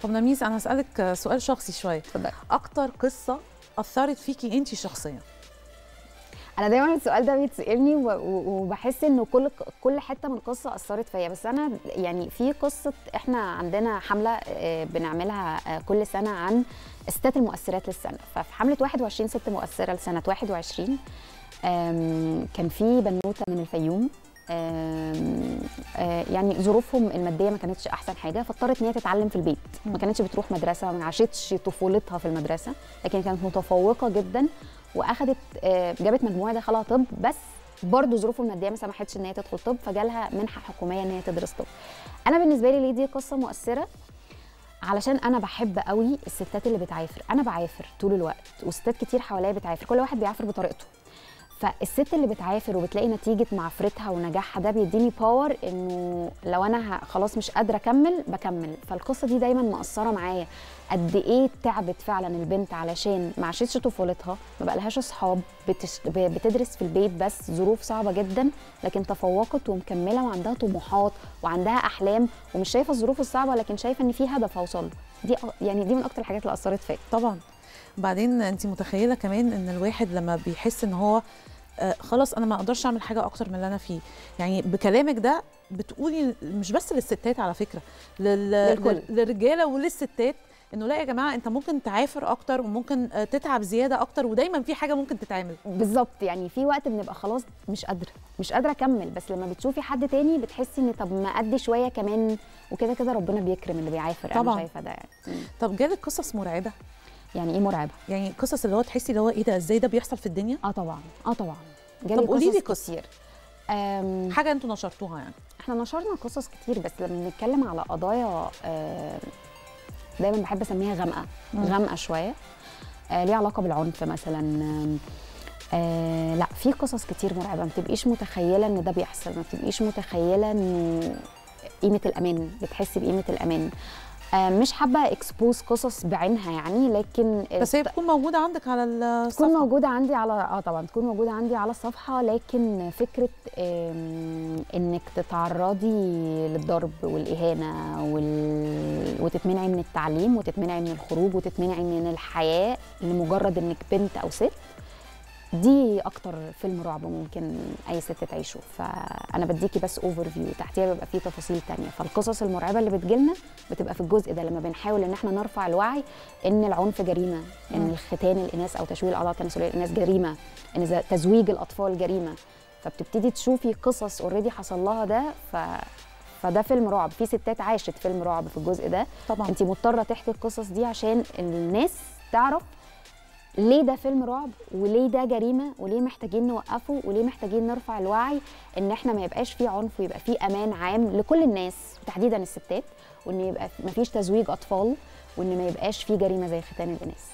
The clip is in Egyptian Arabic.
طب نميس انا هسالك سؤال شخصي شويه اتفضلي اكتر قصه اثرت فيكي انت شخصيا انا دايما السؤال ده بيتسالني و- و- وبحس انه كل كل حته من القصه اثرت فيا بس انا يعني في قصه احنا عندنا حمله آه، بنعملها آه، كل سنه عن الستات المؤثرات للسنه ففي حمله 21 ست مؤثره لسنه 21 آم، كان في بنوته من الفيوم آم، آه، يعني ظروفهم الماديه ما كانتش احسن حاجه فاضطرت ان هي تتعلم في البيت ما كانتش بتروح مدرسه ما عاشتش طفولتها في المدرسه لكن كانت متفوقه جدا واخدت آه، جابت مجموعه دخلها طب بس برضه ظروفه الماديه ما سمحتش ان هي تدخل طب فجالها منحه حكوميه ان هي تدرس طب انا بالنسبه لي ليه دي قصه مؤثره علشان انا بحب قوي الستات اللي بتعافر انا بعافر طول الوقت وستات كتير حواليا بتعافر كل واحد بيعافر بطريقته فالست اللي بتعافر وبتلاقي نتيجه معافرتها ونجاحها ده بيديني باور انه لو انا ه- خلاص مش قادره اكمل بكمل فالقصه دي دايما مأثره معايا قد ايه تعبت فعلا البنت علشان ما عاشتش طفولتها ما بقالهاش اصحاب بتش... ب- بتدرس في البيت بس ظروف صعبه جدا لكن تفوقت ومكمله وعندها طموحات وعندها احلام ومش شايفه الظروف الصعبه لكن شايفه ان في هدف اوصل له دي أ- يعني دي من اكتر الحاجات اللي اثرت فيا طبعا بعدين انت متخيله كمان ان الواحد لما بيحس ان هو آه، خلاص انا ما اقدرش اعمل حاجه اكتر من اللي انا فيه يعني بكلامك ده بتقولي مش بس للستات على فكره لل... للكل. لل- للرجاله وللستات انه لا يا جماعه انت ممكن تعافر اكتر وممكن آه، تتعب زياده اكتر ودايما في حاجه ممكن تتعمل بالظبط يعني في وقت بنبقى خلاص مش قادره مش قادره اكمل بس لما بتشوفي حد تاني بتحسي ان طب ما ادي شويه كمان وكده كده ربنا بيكرم اللي بيعافر طبعاً. انا شايفه ده يعني مم. طب جالك قصص مرعبه يعني ايه مرعبه يعني قصص اللي هو تحسي اللي هو ايه ده ازاي ده بيحصل في الدنيا اه طبعا اه طبعا جالي طب قولي لي قصص قصة. كتير أم، حاجه انتوا نشرتوها يعني احنا نشرنا قصص كتير بس لما بنتكلم على قضايا آه، دايما بحب اسميها غامقه مم. غامقه شويه آه، ليها علاقه بالعنف مثلا آم، آه لا في قصص كتير مرعبه ما بتبقيش متخيله ان ده بيحصل ما بتبقيش متخيله انه قيمه الامان بتحسي بقيمه الامان آه مش حابه اكسبوز قصص بعينها يعني لكن بس هي بتكون موجوده عندك على الصفحه تكون موجودة عندي على اه طبعا تكون موجودة عندي على الصفحة لكن فكرة آم، انك تتعرضي للضرب والإهانة وال... وتتمنعي من التعليم وتتمنعي من الخروج وتتمنعي من الحياة لمجرد انك بنت او ست دي اكتر فيلم رعب ممكن اي ست تعيشه فانا بديكي بس اوفر فيو تحتيها بيبقى فيه تفاصيل تانية فالقصص المرعبه اللي بتجيلنا بتبقى في الجزء ده لما بنحاول ان احنا نرفع الوعي ان العنف جريمه ان مم. الختان الاناث او تشويه الاعضاء التناسليه للاناث جريمه ان ز- تزويج الاطفال جريمه فبتبتدي تشوفي قصص اوريدي حصل لها ده ف فده فيلم رعب في ستات عاشت فيلم رعب في الجزء ده طبعا انت مضطره تحكي القصص دي عشان الناس تعرف ليه ده فيلم رعب وليه ده جريمه وليه محتاجين نوقفه وليه محتاجين نرفع الوعي ان احنا ما يبقاش فيه عنف ويبقى فيه امان عام لكل الناس تحديدا الستات وان يبقى مفيش تزويج اطفال وان ما يبقاش فيه جريمه زي ختان الاناث